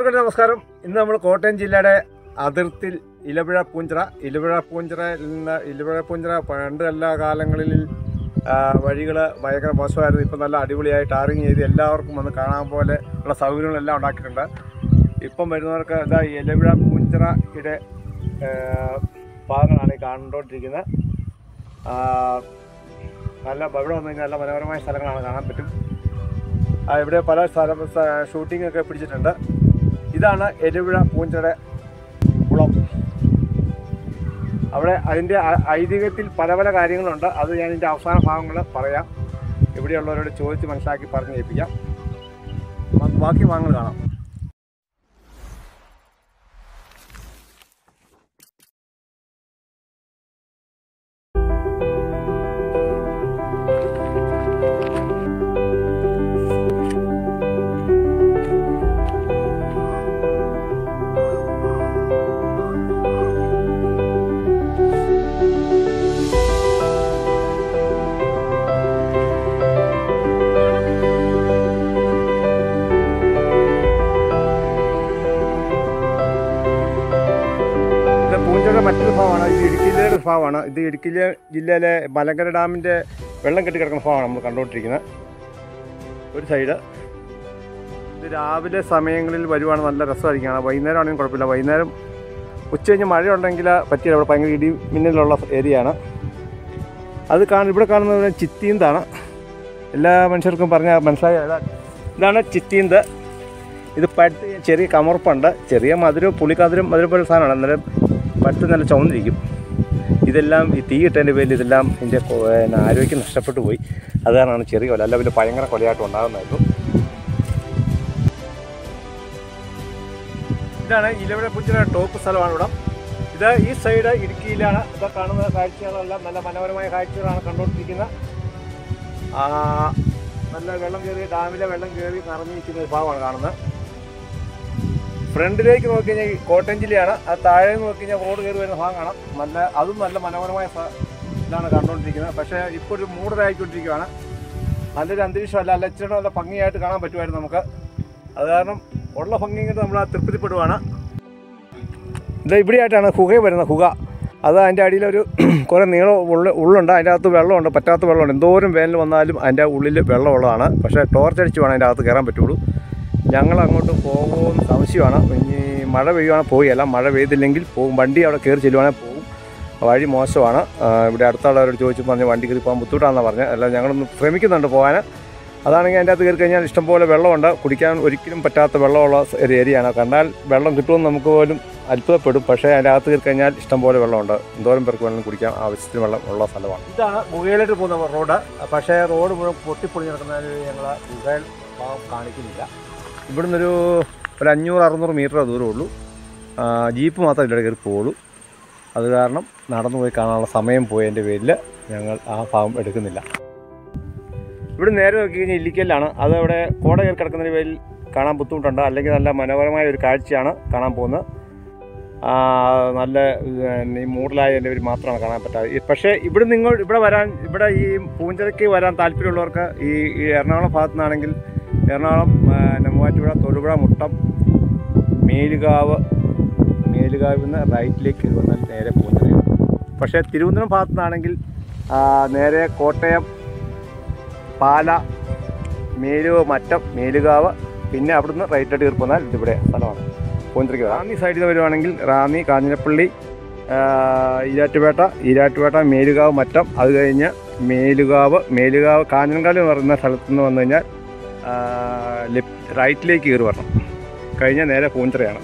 എല്ലാവർക്കും നമസ്കാരം ഇന്ന് നമ്മൾ കോട്ടയം ജില്ലയുടെ അതിർത്തിൽ ഇലവിഴ പൂഞ്ചിറ ഇലവിഴ പൂഞ്ചിറയിൽ നിന്ന് ഇലവിഴ പൂഞ്ചിറ പണ്ട് എല്ലാ കാലങ്ങളിൽ വഴികൾ ഭയങ്കര മോശമായിരുന്നു ഇപ്പം നല്ല അടിപൊളിയായി ടാറിങ് ചെയ്ത് എല്ലാവർക്കും വന്ന് കാണാൻ പോലെ ഉള്ള സൗകര്യങ്ങളെല്ലാം ഉണ്ടാക്കിയിട്ടുണ്ട് ഇപ്പം വരുന്നവർക്ക് ഇതാ ഈ ഇലവിഴ പൂഞ്ചിറയുടെ ആ, ഭാഗങ്ങളാണ് ഈ കണ്ടുകൊണ്ടിരിക്കുന്നത് ആ, നല്ല ഇവിടെ വന്നു കഴിഞ്ഞാൽ നല്ല മനോഹരമായ സ്ഥലങ്ങളാണ് കാണാൻ പറ്റും ആ, ഇവിടെ പല സ്ഥലം ഷൂട്ടിംഗ് ഒക്കെ പിടിച്ചിട്ടുണ്ട് ഇതാണ് എരുവിഴ പൂഞ്ചയുടെ കുളം അവിടെ അതിൻ്റെ ഐ- ഐതിഹ്യത്തിൽ പല പല കാര്യങ്ങളുണ്ട് അത് ഞാൻ ഇതിൻ്റെ അവസാന ഭാഗങ്ങൾ പറയാം ഇവിടെയുള്ളവരോട് ചോദിച്ച് മനസ്സിലാക്കി പറഞ്ഞ് കേൾപ്പിക്കാം ബാ- ബാക്കി ഭാഗങ്ങൾ കാണാം ഇത് പൂഞ്ചയുടെ മറ്റൊരു ഭാഗമാണ് ഇത് ഇടുക്കിയിലെ ഒരു ഭാഗമാണ് ഇത് ഇടുക്കി ജില്ലയിലെ മലങ്കര ഡാമിൻ്റെ വെള്ളം കെട്ടി കിടക്കുന്ന ഭാഗമാണ് നമ്മൾ കണ്ടുകൊണ്ടിരിക്കുന്നത് ഒരു സൈഡ് ഇത് രാവിലെ സമയങ്ങളിൽ വരുവാണ് നല്ല രസമായിരിക്കും കാണാൻ വൈകുന്നേരം ആണെങ്കിലും കുഴപ്പമില്ല വൈകുന്നേരം ഉച്ച കഴിഞ്ഞ് മഴ ഉണ്ടെങ്കിൽ പറ്റില്ല അവിടെ ഭയങ്കര ഇടി മിന്നലുള്ള ഏരിയയാണ് അത് കാണും ഇവിടെ കാണുന്നത് ചിത്തീന്താണ് എല്ലാ മനുഷ്യർക്കും പറഞ്ഞാൽ മനസ്സിലായ ഇതാണ് ചിത്തീന്ത് ഇത് പഴുത്ത് ചെറിയ കമർപ്പുണ്ട് ചെറിയ മധുരം പുളിക്കതിരും മധുരം പോലെ സാധനമാണ് അന്നേരം പഴുത്ത് നല്ല ചുവന്നിരിക്കും ഇതെല്ലാം ഈ തീ ഇട്ടതിൻ്റെ പേരിൽ ഇതെല്ലാം ഇതിൻ്റെ കൊ- പിന്നെ ആരോഗ്യം നഷ്ടപ്പെട്ടു പോയി അത് കാരണമാണ് ചെറിയ കൊല അല്ല പിന്നെ ഭയങ്കര കൊലയായിട്ട് ഉണ്ടാകുന്നതായിരുന്നു ഇതാണ് ഇലവിഴ പുഞ്ചിയുടെ ടോപ്പ് സ്ഥലമാണ് ഇവിടെ ഇത് ഈ സൈഡ് ഇടുക്കിയിലാണ് ഇത് കാണുന്ന കാഴ്ചകളെല്ലാം നല്ല മനോഹരമായ കാഴ്ചകളാണ് കണ്ടുകൊണ്ടിരിക്കുന്നത് ആ, നല്ല വെള്ളം കയറി ഡാമിലെ വെള്ളം കയറി നിറഞ്ഞിരിക്കുന്ന ഒരു ഭാഗമാണ് കാണുന്നത് ഫ്രണ്ടിലേക്ക് നോക്കി കഴിഞ്ഞാൽ ഈ കോട്ടയം ജില്ലയാണ് അത് താഴെ നോക്കി കഴിഞ്ഞാൽ റോഡ് കയറി വരുന്ന ഭാഗം കാണാം നല്ല അതും നല്ല മനോഹരമായ സ്ഥ- ഇതാണ് കണ്ടുകൊണ്ടിരിക്കുന്നത് പക്ഷേ ഇപ്പോൾ ഒരു മൂടലായിക്കൊണ്ടിരിക്കുകയാണ് നല്ലൊരു അന്തരീക്ഷമല്ല അല്ല ഇച്ചിരി നല്ല ഭംഗിയായിട്ട് കാണാൻ പറ്റുമായിരുന്നു നമുക്ക് അത് കാരണം ഉള്ള ഭംഗി കൊണ്ട് നമ്മൾ ആ തൃപ്തിപ്പെടുവാണ് ഇത് ഇവിടെയായിട്ടാണ് ഹുക വരുന്നത് ഹുക അത് അതിൻ്റെ അടിയിലൊരു കുറേ നീളം ഉള്ള ഉള്ളുണ്ട് അതിൻ്റെ അകത്ത് വെള്ളമുണ്ട് പറ്റാത്ത വെള്ളമുണ്ട് എന്തോരം വേനൽ വന്നാലും അതിൻ്റെ ഉള്ളിൽ വെള്ളമുള്ളതാണ് പക്ഷേ ടോർച്ച് അടിച്ച് വേണം അതിൻ്റെ അകത്ത് കയറാൻ പറ്റുള്ളൂ ഞങ്ങൾ അങ്ങോട്ട് പോകുമെന്ന് സംശയമാണ് ഇനി മഴ പെയ്യുവാണെങ്കിൽ പോവുകയല്ല മഴ പെയ്തില്ലെങ്കിൽ പോകും വണ്ടി അവിടെ കയറി ചെല്ലുവാണെങ്കിൽ പോകും വഴി മോശമാണ് ആ, ഇവിടെ അടുത്തുള്ളവരോട് ചോദിച്ചു പറഞ്ഞ് വണ്ടി കയറി പോകാൻ ബുദ്ധിമുട്ടാണെന്നാണ് പറഞ്ഞത് അല്ല ഞങ്ങളൊന്ന് ശ്രമിക്കുന്നുണ്ട് പോകാൻ അതാണെങ്കിൽ അതിൻ്റെ അകത്ത് കയറി കഴിഞ്ഞാൽ ഇഷ്ടംപോലെ വെള്ളമുണ്ട് കുടിക്കാൻ ഒരിക്കലും പറ്റാത്ത വെള്ളമുള്ള ഒരു ഏരിയയാണ് കണ്ടാൽ വെള്ളം കിട്ടുമെന്ന് നമുക്ക് പോലും അത്ഭുതപ്പെടും പക്ഷേ അതിൻ്റെ അകത്ത് കയറി കഴിഞ്ഞാൽ ഇഷ്ടംപോലെ വെള്ളമുണ്ട് എന്തോരം പേർക്ക് വെള്ളം കുടിക്കാൻ ആവശ്യത്തിന് വെള്ളം ഉള്ള സ്ഥലമാണ് ഇതാണ് ഗുഹയിലേക്ക് പോകുന്ന റോഡ് പക്ഷേ റോഡ് മുഴുവൻ പൊട്ടിപ്പൊളിഞ്ഞ് കിടക്കുന്നതിൽ ഞങ്ങൾ ഗുഹയിൽ ഭാഗം കാണിക്കുന്നില്ല ഇവിടുന്ന് ഒരു ഒരു അഞ്ഞൂറ് അറുന്നൂറ് മീറ്റർ ദൂരമേ ഉള്ളൂ ആ, ജീപ്പ് മാത്രമേ ഇവിടെ കയറി പോകുള്ളൂ അത് കാരണം നടന്നു പോയി കാണാനുള്ള സമയം പോയതിൻ്റെ പേരിൽ ഞങ്ങൾ ആ ഭാഗം എടുക്കുന്നില്ല ഇവിടെ നേരെ നോക്കി കഴിഞ്ഞാൽ ഇല്ലിക്കലാണ് അത് അവിടെ കോട കയറി കിടക്കുന്നതിന് പേരിൽ കാണാൻ ബുദ്ധിമുട്ടുണ്ട് അല്ലെങ്കിൽ നല്ല മനോഹരമായ ഒരു കാഴ്ചയാണ് കാണാൻ പോകുന്നത് ആ, നല്ല പിന്നെ ഈ മൂടലായതിൻ്റെ പേര് മാത്രമാണ് കാണാൻ പറ്റാതെ ഈ- പക്ഷേ ഇവിടെ നിങ്ങൾ ഇവിടെ വരാൻ ഇവിടെ ഈ പൂഞ്ചിറയ്ക്ക് വരാൻ താല്പര്യമുള്ളവർക്ക് ഈ ഈ എറണാകുളം ഭാഗത്തു നിന്നാണെങ്കിൽ എറണാകുളം പിന്നെ മൂവാറ്റുപുഴ തൊടുപുഴ മുട്ടം മേലുകാവ് മേലുകാവിൽ നിന്ന് റൈറ്റിലേക്ക് വന്നാൽ നേരെ പൂഞ്ചിറയാണ് പക്ഷേ തിരുവനന്തപുരം ഭാഗത്തു നിന്നാണെങ്കിൽ ആ, നേരെ കോട്ടയം പാല മേലുവ് മറ്റം മേലുകാവ് പിന്നെ അവിടുന്ന് റൈറ്റിലോട്ട് കയറി പോന്നാൽ ഇതിവിടെ സ്ഥലമാണ് പൂഞ്ചിറയ്ക്ക് റാന്നി സൈഡിൽ നിന്ന് വരുവാണെങ്കിൽ റാന്നി കാഞ്ഞിരപ്പള്ളി ആ, ഈരാറ്റുപേട്ട ഈരാറ്റുപേട്ട മേലുകാവ് മറ്റം അത് കഴിഞ്ഞ് മേലുകാവ് മേലുകാവ് കാഞ്ഞങ്കാല് എന്ന് പറയുന്ന സ്ഥലത്ത് നിന്ന് വന്നു കഴിഞ്ഞാൽ ആ, ലെഫ്റ്റ് റൈറ്റിലേക്ക് കയറി വരണം കഴിഞ്ഞാൽ നേരെ പൂഞ്ചിറയാണ്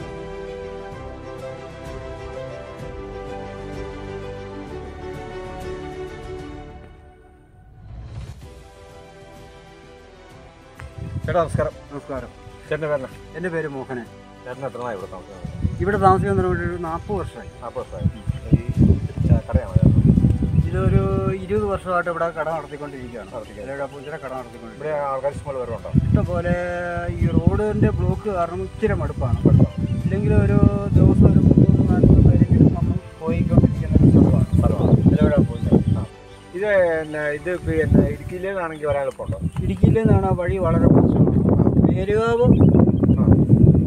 ചേട്ടാ നമസ്കാരം നമസ്കാരം ചേട്ടൻ്റെ പേരണ എൻ്റെ പേര് മോഹനൻ ചേട്ടൻ എത്ര നാളായി ഇവിടെ താമസിക്കുന്നത് ഇവിടെ താമസിക്കുന്ന ഒരു നാൽപ്പത് വർഷമായി നാൽപ്പത് വർഷമായി ഈ ച- കടയാണോ ചേട്ടൻ? ഇതൊരു ഇരുപത് വർഷമായിട്ട് ഇവിടെ കട നടത്തിക്കൊണ്ടിരിക്കുകയാണ് നടത്തിക്കുന്നത്. ഇവിടെ പൂഞ്ചിറ കട നടത്തിക്കൊണ്ടിരിക്കുകയാണ് ഇവിടെ ആൾക്കാർ ഇഷ്ടംപോലെ വരുന്നുണ്ടോ ഇഷ്ടംപോലെ ഈ റോഡിൻ്റെ ബ്ലോക്ക് കാരണം ഇച്ചിരി മടുപ്പാണ് ഇല്ലെങ്കിൽ ഒരു ദിവസം ഒരു മുന്നൂറ് നാനൂറ് പേരെങ്കിലും നമ്മൾ പോയിക്കൊണ്ടിരിക്കുന്ന ഒരു സ്ഥലമാണ് സ്ഥലമാണ് ഇവിടെ പൂഞ്ചിറ ഇത് പിന്നെ ഇത് പിന്നെ ഇടുക്കിയിലേന്നാണെങ്കിൽ വരാൻ എളുപ്പമുണ്ടോ ഇടുക്കിയിൽ നിന്നാണ് ആ വഴി വളരെ മോശമാണ് മേലുകാവ്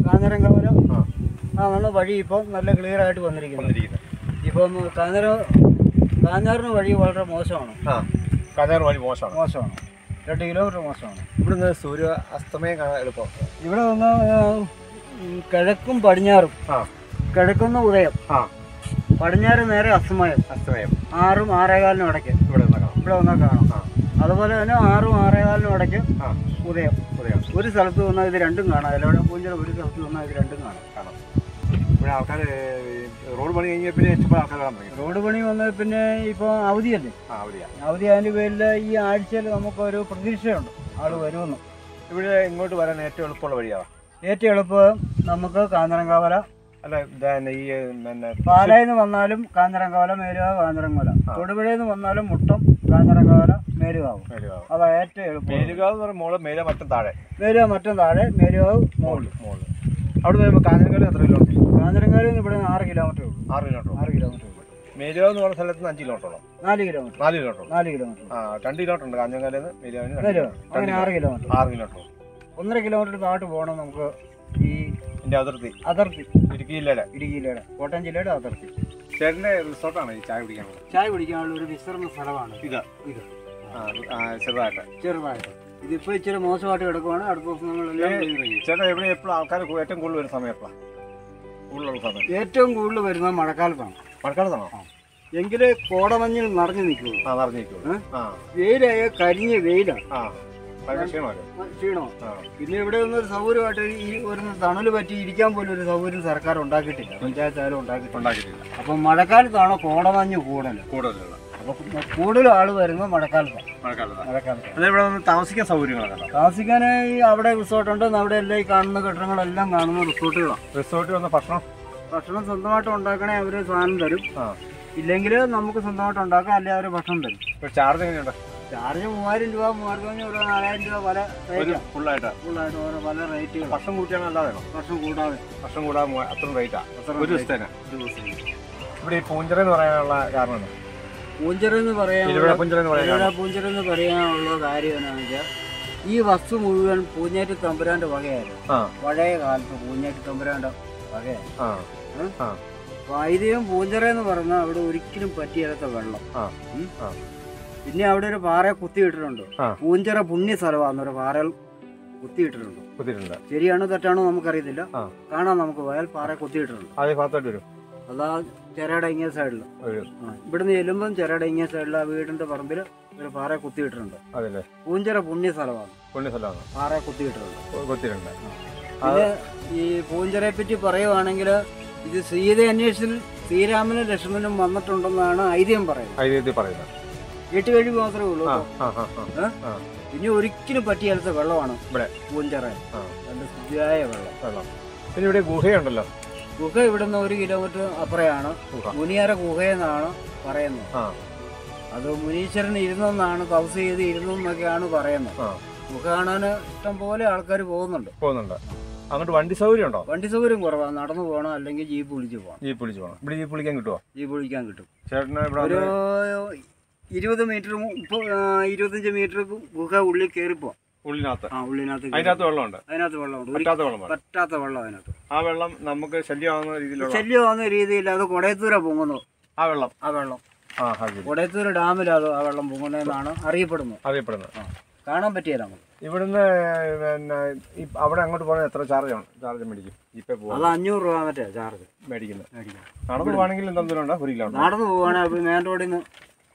കാഞ്ഞിരങ്കവല ആ ആണ് വഴി ഇപ്പം നല്ല ക്ലിയർ ആയിട്ട് വന്നിരിക്കുന്നത് വന്നിരിക്കുന്നത് ഇപ്പം കാഞ്ഞിര കാഞ്ഞാറിന് വഴി വളരെ മോശമാണ് ആ കഞ്ഞാറ് വഴി മോശമാണ് മോശമാണ് രണ്ട് കിലോമീറ്റർ മോശമാണ് ഇവിടുന്ന് സൂര്യ അസ്തമയം കാണാൻ എളുപ്പം ഇവിടെ വന്ന് ആ, ഉം, കിഴക്കും പടിഞ്ഞാറും ആ കിഴക്കുന്ന ഉദയം ആ പടിഞ്ഞാറ് നേരെ അസ്തമയം അസ്തമയം ആറും ആറേകാലിനും ഇടയ്ക്ക് ഇവിടെ നിന്ന് കാണാം ഇവിടെ വന്നാൽ കാണാം ആ അതുപോലെ തന്നെ ആറും ആറേകാലിനും ഇടയ്ക്ക് ആ ഉദയം ഉദയം ഒരു സ്ഥലത്ത് വന്നാൽ ഇത് രണ്ടും കാണാം എല്ലാം പൂഞ്ചിറ ഒരു സ്ഥലത്ത് വന്നാൽ ഇത് രണ്ടും കാണാം കാണാം ഇവിടെ ആൾക്കാർ റോഡ് പണി കഴിഞ്ഞ പിന്നെ ഇഷ്ടംപോലെ ആൾക്കാർ കാണാൻ തുടങ്ങി റോഡ് പണി വന്ന പിന്നെ ഇപ്പോൾ അവധിയല്ലേ ആ അവിടെയാ അവധി അതിൻ്റെ പേരിൽ ഈ ആഴ്ചയിൽ നമുക്കൊരു പ്രതീക്ഷയുണ്ട് ആൾ വരുമെന്ന് ഇവിടെ ഇങ്ങോട്ട് വരാൻ ഏറ്റവും എളുപ്പമുള്ള വഴിയാണ് ഏറ്റവും എളുപ്പം നമുക്ക് കാഞ്ഞിരങ്കാവല അല്ല ഇതന്നെ ഈ പിന്നെ പാലായിൽ നിന്ന് വന്നാലും കാഞ്ഞിരങ്കാവല മേലുകാവ് കാഞ്ഞിരങ്കോല തൊടുപുഴയിൽ നിന്ന് വന്നാലും മുട്ടം കാഞ്ഞിരങ്കാവല മേലുകാവ് മേലുകാവ് അതാ ഏറ്റവും എളുപ്പം മേലുകാവ് എന്ന് പറയുമ്പോൾ മോള് മേലെ മറ്റം താഴെ മേലുകാവ് മറ്റും താഴെ മേലുകാവ് മുകളിൽ മോള് അവിടെ നിന്ന് കാഞ്ഞങ്ങാട് എത്ര കിലോമീറ്റർ കാഞ്ഞിരങ്കാവിൽ നിന്ന് ഇവിടെ നിന്ന് ആറ് കിലോമീറ്റർ ഉള്ളൂ ആറ് കിലോമീറ്റർ ആറ് കിലോമീറ്റർ ഉള്ളൂ മേലുകാവ് എന്ന് പറഞ്ഞ സ്ഥലത്ത് നിന്ന് അഞ്ച് കിലോമീറ്ററോളം നാല് കിലോമീറ്റർ നാല് കിലോമീറ്റർ നാല് കിലോമീറ്റർ ആ രണ്ട് കിലോമീറ്റർ ഉണ്ട് കാഞ്ഞങ്ങാട് നിന്ന് മേലുകാവിന് രണ്ട് മേലുകാവ് കിലോമീറ്റർ. അങ്ങനെ ആറ് കിലോമീറ്റർ ആറ് കിലോമീറ്റർ ഒന്നര കിലോമീറ്റർ താഴോട്ട് പോകണം നമുക്ക് ഈ ഇതിന്റെ അതിർത്തി അതിർത്തി ഇടുക്കി ജില്ലയിലെ ഇടുക്കി ജില്ലയുടെ കോട്ടയം ജില്ലയുടെ അതിർത്തി ചേട്ടന്റെ റിസോർട്ടാണ് ഈ ചായ കുടിക്കാനുള്ളത് ചായ കുടിക്കാനുള്ള ഒരു വിശ്രമ സ്ഥലമാണ് ഇത് ഇത് ആ, ആ, ചെറുതായിട്ട് ചെറുതായിട്ട് ഇതിപ്പോൾ ഇച്ചിരി മോശമായിട്ട് കിടക്കുവാണ് അടുത്ത ദിവസങ്ങളെല്ലാം clear ചെയ്യും. ചേട്ടാ എവിടെ എപ്പോഴും ആൾക്കാർ ഏറ്റവും കൂടുതൽ വരുന്ന സമയം എപ്പോഴാണ് കൂടുതലുള്ള സമയം ഏറ്റവും കൂടുതൽ വരുന്നത് മഴക്കാലത്താണ് മഴക്കാലത്താണോ എങ്കിലേ കോടമഞ്ഞിൽ നിറഞ്ഞു നിൽക്കുള്ളൂ ആ നിറഞ്ഞിരിക്കുള്ളൂ ഏ? ആ വെയിലായ കരിഞ്ഞ വെയിലാണ് ആ ഭയങ്കര ക്ഷീണമല്ലോ ക്ഷീണമാണ് ആ പിന്നെ ഇവിടെ ഒന്നും ഒരു സൗകര്യമായിട്ട് ഈ ഒരു തണൽ പറ്റി ഇരിക്കാൻ പോലും ഒരു സൗകര്യം സർക്കാർ ഉണ്ടാക്കിയിട്ടില്ല പഞ്ചായത്തായാലും ഉണ്ടാക്കിയിട്ടുണ്ട് ഉണ്ടാക്കിയിട്ടില്ല അപ്പം മഴക്കാലത്താണോ കോടമഞ്ഞ് കൂടുതൽ കൂടുതലുള്ള അപ്പോൾ കൂടുതൽ ആൾ വരുന്നത് മഴക്കാലത്താണ് മഴക്കാലത്താണ് മഴക്കാലത്ത് അതെ ഇവിടെ വന്ന് താമസിക്കാൻ സൗകര്യങ്ങളൊക്കെ ഉണ്ടോ താമസിക്കാനായി അവിടെ റിസോർട്ടുണ്ട് അവിടെ എല്ലാം ഈ കാണുന്ന കെട്ടിടങ്ങളെല്ലാം കാണുന്ന റിസോർട്ടുകളാണ് റിസോർട്ടിൽ വന്ന ഭക്ഷണം ഭക്ഷണം സ്വന്തമായിട്ട് ഉണ്ടാക്കണേ അവർ സാധനം തരും ആ ഇല്ലെങ്കിൽ നമുക്ക് സ്വന്തമായിട്ട് ഉണ്ടാക്കാം അല്ലെങ്കിൽ അവർ ഭക്ഷണം തരും ഇപ്പൊ ചാർജ് എങ്ങനെയുണ്ട് ചാർജ് മൂവായിരം രൂപ മൂവായിരത്തി അഞ്ഞൂറ് രൂപ നാലായിരം രൂപ പല ഒരു റേറ്റ് ഫുള്ളായിട്ട് ഫുള്ളായിട്ട് ഓരോ പല റേറ്റുകൾ ഭക്ഷണം കൂട്ടിയാണ് അല്ലാതെയാണോ ഭക്ഷണം കൂടാതെ ഭക്ഷണം കൂടാതെ മൂവ- അത്രയും റേറ്റാ അത്ര ഒരു rate. ദിവസത്തേന് ഒരു ദിവസം ഇവിടെ ഈ പൂഞ്ചിറ എന്ന് പറയാനുള്ള കാരണം എന്താ? പൂഞ്ചിറ എന്ന് പറയാൻ ഇരുവിഴ പൂഞ്ചിറ എന്ന് പറയാൻ കാരണം പൂഞ്ചിറ എന്ന് പറയാനുള്ള കാര്യം എന്താണെന്ന് വെച്ചാൽ ഈ വസ്തു മുഴുവൻ പൂഞ്ഞാറ്റി തമ്പുരാന്റെ വകയായിരുന്നു ആ പഴയ കാലത്ത് പൂഞ്ഞാറ്റി തമ്പുരാന്റെ വകയായിരുന്നു ആ ഉം. ആ വൈദ്യം പൂഞ്ചിറ എന്ന് പറഞ്ഞാൽ അവിടെ ഒരിക്കലും പറ്റിയാത്ത വെള്ളം ആ ഉം. ആ പിന്നെ അവിടെ ഒരു പാറ കുത്തിയിട്ടിട്ടുണ്ട് ആ. പൂഞ്ചിറ പുണ്യ സ്ഥലമാണെന്ന് ഒരു പാറയിൽ കുത്തിയിട്ടിട്ടുണ്ട് കുത്തിയിട്ടുണ്ട് ശരിയാണോ തെറ്റാണോ നമുക്കറിയത്തില്ല ആ. കാണാൻ നമുക്ക് പോയാൽ പാറ കുത്തിയിട്ടുണ്ട് അതേ ഭാഗത്തോട്ട് വരും അതാ ചെരയുടെ ഇങ്ങേ സൈഡിൽ ഒരു ഇവിടുന്ന് ചെല്ലുമ്പം ചെരയുടെ ഇങ്ങേ സൈഡിൽ ആ വീടിന്റെ പറമ്പിൽ ഒരു പാറ കുത്തിയിട്ടുണ്ട് അതല്ലേ പൂഞ്ചിറ പുണ്യ സ്ഥലമാണ് പുണ്യ സ്ഥലമാണ് പാറ കുത്തിയിട്ടുണ്ട് കുത്തിയിട്ടുണ്ട് പിന്നെ ഈ പൂഞ്ചിറയെ പറ്റി പറയുവാണെങ്കിൽ ഇത് സീത അന്വേഷണത്തിൽ ശ്രീരാമനും ലക്ഷ്മണനും വന്നിട്ടുണ്ടെന്നാണ് ഐതിഹ്യം പറയുന്നത് ഐതിഹ്യത്തിൽ പറയുന്നത് എട്ട് കഴിവ് മാത്രമേ ഉള്ളൂ ആ ആ ആ ആ ആ ഇനി ഒരിക്കലും പറ്റിയാലത്തെ വെള്ളമാണ് ഇവിടെ പൂഞ്ചിറ ആ നല്ല ശുദ്ധിയായ വെള്ളം വെള്ളം പിന്നെ ഇവിടെ ഗുഹയുണ്ടല്ലോ ഗുഹ ഇവിടുന്ന് ഒരു കിലോമീറ്റർ അപ്പുറയാണ് ഗുഹ മുനിയറ ഗുഹയെന്നാണ് പറയുന്നത് ആ അത് മുനീശ്വരൻ ഇരുന്നെന്നാണ് തപസ് ചെയ്ത് ഇരുന്നെന്നൊക്കെയാണ് പറയുന്നത് ആ ഗുഹ കാണാൻ ഇഷ്ടം പോലെ ആൾക്കാർ പോകുന്നുണ്ട് പോകുന്നുണ്ട് അങ്ങോട്ട് വണ്ടി സൗകര്യം ഉണ്ടോ വണ്ടി സൗകര്യം കുറവാണ് നടന്നു പോകണം അല്ലെങ്കിൽ ജീപ്പ് വിളിച്ച് പോകണം ജീപ്പ് വിളിച്ച് പോകണം ഇവിടെ ജീപ്പ് വിളിക്കാൻ കിട്ടുമോ ജീപ്പ് വിളിക്കാൻ കിട്ടും ചേട്ടന് ഇവിടെ ഒരു വന്ന് ഇരുപത് മീറ്റർ മുപ്പ ആ, ഇരുപത്തഞ്ച് മീറ്റർ ഗുഹ ഉള്ളിൽ കയറിപ്പോവാം ഉള്ളിനകത്ത് ആ ഉള്ളിനകത്ത് കയറി. അതിനകത്ത് വെള്ളമുണ്ട് അതിനകത്ത് വെള്ളമുണ്ട് ഒരു പറ്റാത്ത വെള്ളം വേണം പറ്റാത്ത വെള്ളം അതിനകത്ത് ആ വെള്ളം നമുക്ക് ശല്യമാകുന്ന രീതിയിലുള്ള ശല്യമാകുന്ന രീതിയിൽ അത് കൊടയത്തൂര പൊങ്ങുന്നു ആ വെള്ളം ആ വെള്ളം ആ ആ ശരി കൊടയത്തൂർ ഡാമിൽ അത് ആ വെള്ളം പൊങ്ങുന്നതെന്നാണ് അറിയപ്പെടുന്നത് അറിയപ്പെടുന്നത് ആ. കാണാൻ പറ്റിയല്ല നമുക്ക് ഇവിടുന്ന് പിന്നെ ഈ അവിടെ അങ്ങോട്ട് പോകണത് എത്ര ചാർജ് ആണ് ചാർജ് മേടിക്കും ഇപ്പൊ പോവാ അത് അഞ്ഞൂറ് രൂപ മറ്റേ ചാർജ് മേടിക്കുന്നത് മേടിക്കാം നടന്നു പോവാണെങ്കിൽ എന്താ ദൂരം ഉണ്ട് ഒരു കിലോമീറ്റർ നടന്നു പോവുകയാണെങ്കിൽ മെയിൻ റോഡിൽ നിന്ന്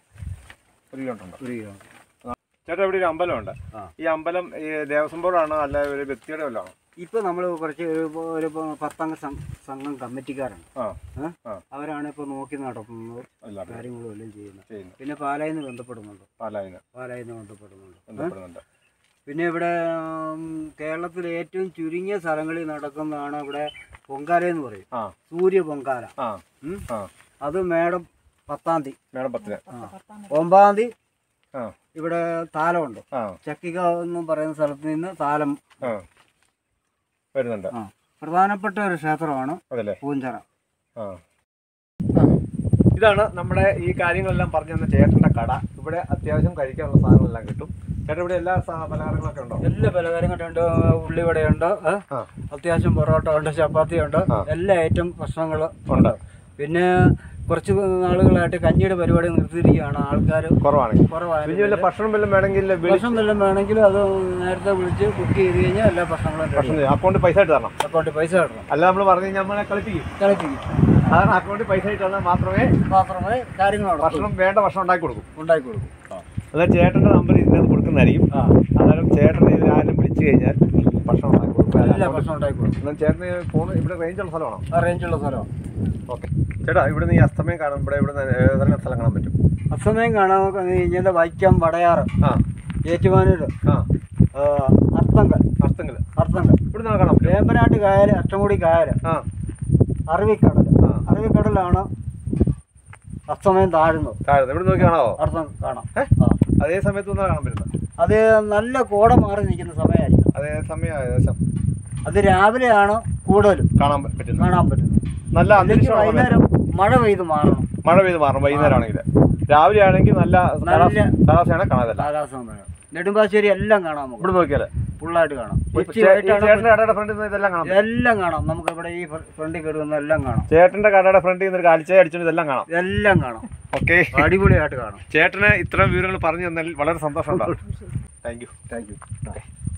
ഒരു കിലോമീറ്റർ ഉണ്ട് ഒരു കിലോമീറ്റർ ചേട്ടാ ഇവിടെ ഒരു അമ്പലമുണ്ട് ആ. ഈ അമ്പലം ഈ ദേവസ്വം ബോർഡാണോ അല്ല ഒരു വ്യക്തിയുടെ വല്ലതാണോ ഇപ്പൊ നമ്മൾ കുറച്ച് ഒരു ഒരു പത്തംഗ സം- സംഘം കമ്മിറ്റിക്കാരാണ് ആ ഏ? ആ. അവരാണ് ഇപ്പൊ നോക്കി നടത്തുന്നത് അല്ല കാര്യങ്ങളും എല്ലാം ചെയ്യുന്നത് ചെയ്യുന്നു പിന്നെ പാലായിൽ നിന്ന് ബന്ധപ്പെടുന്നുണ്ട് പാലായിന് പാലായിൽ നിന്ന് ബന്ധപ്പെടുന്നുണ്ട് ഏ? ബന്ധപ്പെടുന്നുണ്ട് പിന്നെ ഇവിടെ ഉം, കേരളത്തിലെ ഏറ്റവും ചുരുങ്ങിയ സ്ഥലങ്ങളിൽ നടക്കുന്നതാണ് ഇവിടെ പൊങ്കാല എന്ന് പറയും ആ സൂര്യ പൊങ്കാല ആ ഉം. ആ അത് മേടം പത്താം തീയതി മേഡം പത്തിന് ഒമ്പതാം തീയതി ആ ഇവിടെ താലമുണ്ട് ആ ചക്കിക എന്ന് പറയുന്ന സ്ഥലത്ത് നിന്ന് താലം ആ വരുന്നുണ്ട് ആ പ്രധാനപ്പെട്ട ഒരു ക്ഷേത്രമാണ് അതല്ലേ പൂഞ്ചിറ ആ ഇതാണ് നമ്മുടെ ഈ കാര്യങ്ങളെല്ലാം പറഞ്ഞു തന്ന ചേട്ടൻ്റെ കട ഇവിടെ അത്യാവശ്യം കഴിക്കാനുള്ള സാധനങ്ങളെല്ലാം കിട്ടും ചേട്ടാ ഇവിടെ എല്ലാ സ- പലഹാരങ്ങളൊക്കെ ഉണ്ടോ എല്ലാ പലഹാരങ്ങളുണ്ട് ഉള്ളിവടയുണ്ട് ഏ? ആ അത്യാവശ്യം പൊറോട്ട ഉണ്ട് ചപ്പാത്തി ഉണ്ട് ആ. എല്ലാ ഐറ്റം ഭക്ഷണങ്ങൾ ഉണ്ട് പിന്നെ കുറച്ച് നാളുകളായിട്ട് കഞ്ഞിയുടെ പരിപാടി നിർത്തിയിരിക്കുകയാണ് ആൾക്കാർ കുറവാണെങ്കിൽ കുറവാണ് പിന്നെ വല്ല ഭക്ഷണം വല്ലതും വേണമെങ്കിൽ വിളി ഭക്ഷണം വല്ലതും വേണമെങ്കിൽ അത് നേരത്തെ വിളിച്ച് ബുക്ക് ചെയ്ത് കഴിഞ്ഞാൽ എല്ലാ ഭക്ഷണങ്ങളും ready. ഭക്ഷണം അക്കൗണ്ടിൽ പൈസ ഇട്ട് തരണം അക്കൗണ്ടിൽ പൈസ ഇടണം അല്ല നമ്മൾ പറഞ്ഞു കഴിഞ്ഞാൽ നമ്മളെ കളിപ്പിക്കും കളിപ്പിക്കും അതാണ് അക്കൗണ്ടിൽ പൈസ ഇട്ട് തന്നാൽ മാത്രമേ മാത്രമേ കാര്യങ്ങൾ നടക്കൂ. ഭക്ഷണം വേണ്ട ഭക്ഷണം ഉണ്ടാക്കി കൊടുക്കും ഉണ്ടാക്കി കൊടുക്കും അതായത് ചേട്ടൻ്റെ നമ്പർ ഇതിനകത്ത് കൊടുക്കുന്നതായിരിക്കും ആ അന്നേരം ചേട്ടനെ ഇതിൽ ആരും വിളിച്ചു കഴിഞ്ഞാൽ ഭക്ഷണം ഉണ്ടാക്കി കൊടുക്കും എല്ലാ ഭക്ഷണം ഉണ്ടാക്കി കൊടുക്കും എന്നാൽ ചേട്ടന് പോകുന്ന ഇവിടെ റേഞ്ചുള്ള സ്ഥലമാണോ ആ റേഞ്ചുള്ള സ്ഥലം ഓക്കെ ചേട്ടാ ഇവിടെ നിന്ന് ഈ അസ്തമയം കാണാൻ ഇവിടെ ഇവിടെ നിന്ന് ഏതെല്ലാം സ്ഥലം കാണാൻ പറ്റും അസമയം കാണാൻ കഴിഞ്ഞാൽ വൈക്കം വടയാറ് ആ ഏറ്റുമാനൂർ ആ അർത്തങ്കൽ അസ്തങ്ങൾ അർത്തങ്കൽ ഇവിടെ നിന്ന് കാണാൻ പറ്റും വേമ്പനാട്ട് കായൽ അഷ്ടമുടി കായൽ ആ അറബിക്കടൽ ആ. അറബിക്കടലാണ് അസ്തമയം താഴുന്നത് താഴെ ഇവിടെ നോക്കി കാണാവോ അർത്ഥം കാണാം ഏ? ആ. അതേ സമയത്ത് ഒന്നും കാണാൻ പറ്റുന്നത് അത് നല്ല കോട മാറി നിൽക്കുന്ന സമയമായിരിക്കും അതേ സമയം ഏകദേശം അത് രാവിലെയാണ് കൂടുതലും കാണാൻ പറ്റുന്നത് കാണാൻ പറ്റുന്നത് നല്ല അല്ലെങ്കിൽ അന്തരീക്ഷമാണ് വൈകുന്നേരം മഴ പെയ്ത് മാറണം മഴ പെയ്ത് മാറും വൈകുന്നേരം ആണെങ്കിൽ രാവിലെ ആണെങ്കിൽ നല്ല നല്ല- കാലാവസ്ഥയാണ് കാണാതല്ല കാലാവസ്ഥ സമയം നെടുമ്പാശ്ശേരി എല്ലാം കാണാം നമുക്ക് ഇവിടെ നോക്കിയാലേ ഫുള്ളായിട്ട് കാണാം ഈ ഉച്ചയായിട്ടാണ് ചേട്ടന്റെ കടയുടെ ഫ്രണ്ടിൽ നിന്ന് ഇതെല്ലാം കാണാം എല്ലാം കാണാം നമുക്ക് ഇവിടെ ഈ ഫ്രണ്ടിൽ കയറുന്ന എല്ലാം കാണാം ചേട്ടന്റെ കടയുടെ ഫ്രണ്ടിൽ നിന്ന് ഒരു കാലിച്ചായ അടിച്ചോണ്ട് ഇതെല്ലാം കാണാം എല്ലാം കാണാം ഓക്കെ അടിപൊളിയായിട്ട് കാണാം ചേട്ടന് ഇത്രയും വിവരങ്ങൾ പറഞ്ഞു തന്നതിൽ വളരെ സന്തോഷമുണ്ടാവും താങ്ക് യു താങ്ക് യു